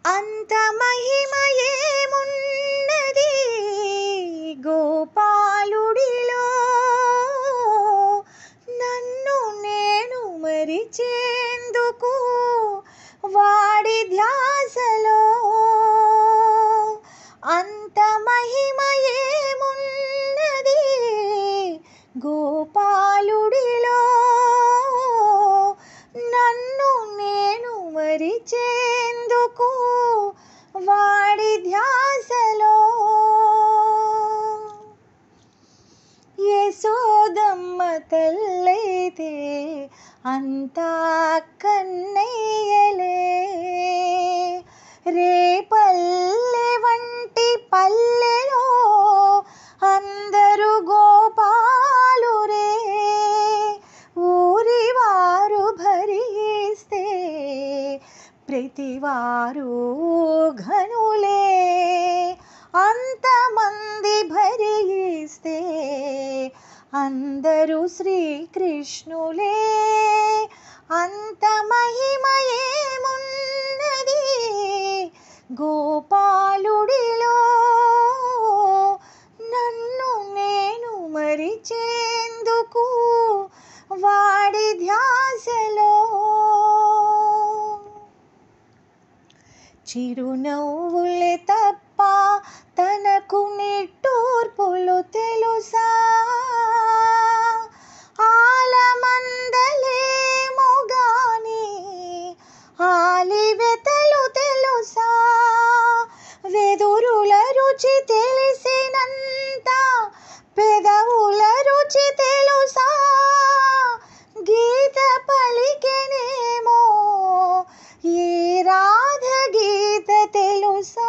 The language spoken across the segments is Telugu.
అంత మహిమయేమున్నది గోపాలుడిలో నన్ను నేను మరిచేందుకు వాడి ధ్యాసలో అంత మహిమయేమున్నది గోపాలుడిలో నన్ను నేను మరిచేందుకు వాడి ధ్యాసలో యశోదమ్మ తల్లైతే అంతా కన్నయ్యలే రేపల్లె వంటి పల్లెలో అందరూ గోపాలురే ఊరివారు భరిస్తే ప్రతివారు ఘనులే అంతమంది భరిస్తే అందరూ శ్రీకృష్ణులే అంత మహిమయేమున్నది గోపాలుడిలో నన్ను నేను మరిచేందుకు వాడి ధ్యాసలో చిరునవ్వులే తప్ప తనకు నిట్టూర్పులు తెలుసా ఆలమందలేమో గాని ఆలివెతలు తెలుసా వెదురుల రుచి తెలిసినంత పెదవుల రుచి తెలుసా గీత పలికెనేమో ఏ రాధ గీత తెలుసా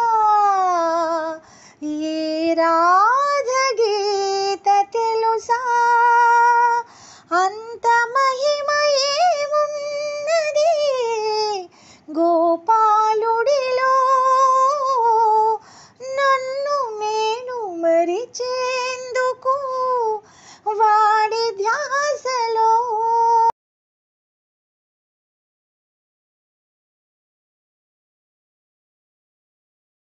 ఏ రాధ గీత తెలుసా అంత